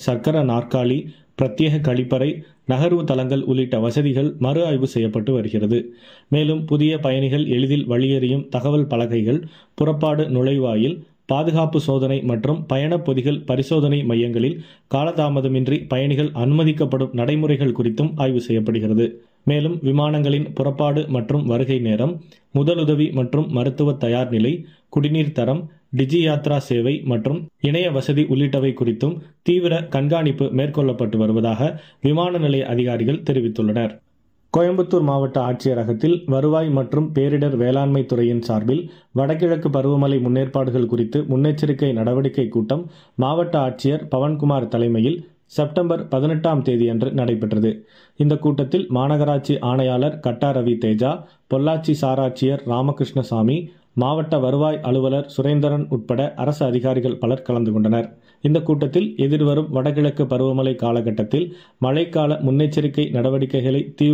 சக்கர நாற்காலி பிரத்யேக கழிப்பறை நகர்வு தளங்கள் உள்ளிட்ட வசதிகள் மறு ஆய்வு செய்யப்பட்டு வருகிறது மேலும் புதிய பயணிகள் எளிதில் வழியறியும் தகவல் பலகைகள் புறப்பாடு நுழைவாயில் பாதுகாப்பு சோதனை மற்றும் பயணப் பொதிகள் பரிசோதனை மையங்களில் காலதாமதமின்றி பயணிகள் அனுமதிக்கப்படும் நடைமுறைகள் குறித்தும் ஆய்வு செய்யப்படுகிறது மேலும் விமானங்களின் புறப்பாடு மற்றும் வருகை நேரம் முதலுதவி மற்றும் மருத்துவ தயார் நிலை குடிநீர் தரம் டிஜி யாத்ரா சேவை மற்றும் இணைய வசதி உள்ளிட்டவை குறித்தும் தீவிர கண்காணிப்பு மேற்கொள்ளப்பட்டு வருவதாக விமான நிலைய அதிகாரிகள் தெரிவித்துள்ளனர் கோயம்புத்தூர் மாவட்ட ஆட்சியரகத்தில் வருவாய் மற்றும் பேரிடர் வேளாண்மை துறையின் சார்பில் வடகிழக்கு பருவமழை முன்னேற்பாடுகள் குறித்து முன்னெச்சரிக்கை நடவடிக்கை கூட்டம் மாவட்ட ஆட்சியர் பவன்குமார் தலைமையில் செப்டம்பர் பதினெட்டாம் தேதியன்று நடைபெற்றது இந்த கூட்டத்தில் மாநகராட்சி ஆணையாளர் கட்டா ரவி தேஜா பொள்ளாச்சி சாராட்சியர் ராமகிருஷ்ணசாமி மாவட்ட வருவாய் அலுவலர் சுரேந்திரன் உட்பட அரசு அதிகாரிகள் பலர் கலந்து கொண்டனர் இந்த கூட்டத்தில் எதிர்வரும் வடகிழக்கு பருவமழை காலகட்டத்தில் மழைக்கால முன்னெச்சரிக்கை நடவடிக்கைகளை தீவிர